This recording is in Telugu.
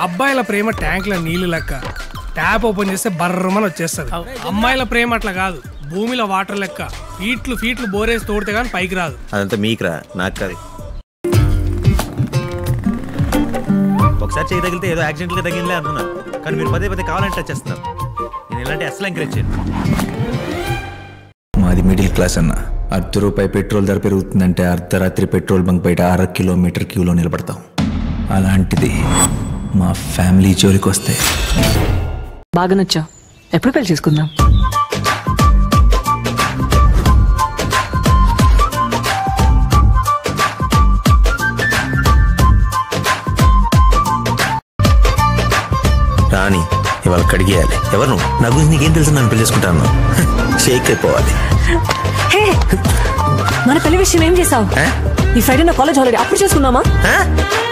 అబ్బాయిల ప్రేమ ట్యాంక్ల నీళ్లు లెక్క ట్యాప్ ఓపెన్ చేస్తే బర్రమని వచ్చేస్తుంది అమ్మాయిల ప్రేమ అట్లా కాదు భూమిలో వాటర్ లెక్క ఫీట్లు ఫీట్లు బోరేసి తోడితే కానీ పైకి రాదు అదంతా మీకురా నాకు కాదు ఒకసారి చేయి తగిలితే ఏదో యాక్సిడెంట్గా తగిలిలే అనుకున్నా కానీ మీరు పదే పదే కావాలంటే టచ్ చేస్తున్నారు నేను ఇలాంటి అసలు ఎంకరేజ్ చేయను మాది మిడిల్ క్లాస్ అన్న అర్ధ రూపాయి పెట్రోల్ ధర పెరుగుతుందంటే అర్ధరాత్రి పెట్రోల్ బంక్ బయట అర కిలోమీటర్ క్యూలో నిలబడతాం అలాంటిది మా ఫ్యామిలీ జోలికి వస్తే బాగా నచ్చావు ఎప్పుడు పెళ్లి చేసుకుందాం రాని ఇవాళ కడిగేయాలి ఎవరు నువ్వు? నా గురించి నీకేం తెలుసు నన్ను పెళ్లి చేసుకుంటాను షేక్ అయిపోవాలి హే మన పెళ్లి విషయం ఏం చేసావు ఆ? ఈ ఫ్రైడే నా కాలేజ్ హాలిడే అప్పుడు చేసుకుందామా ఆ?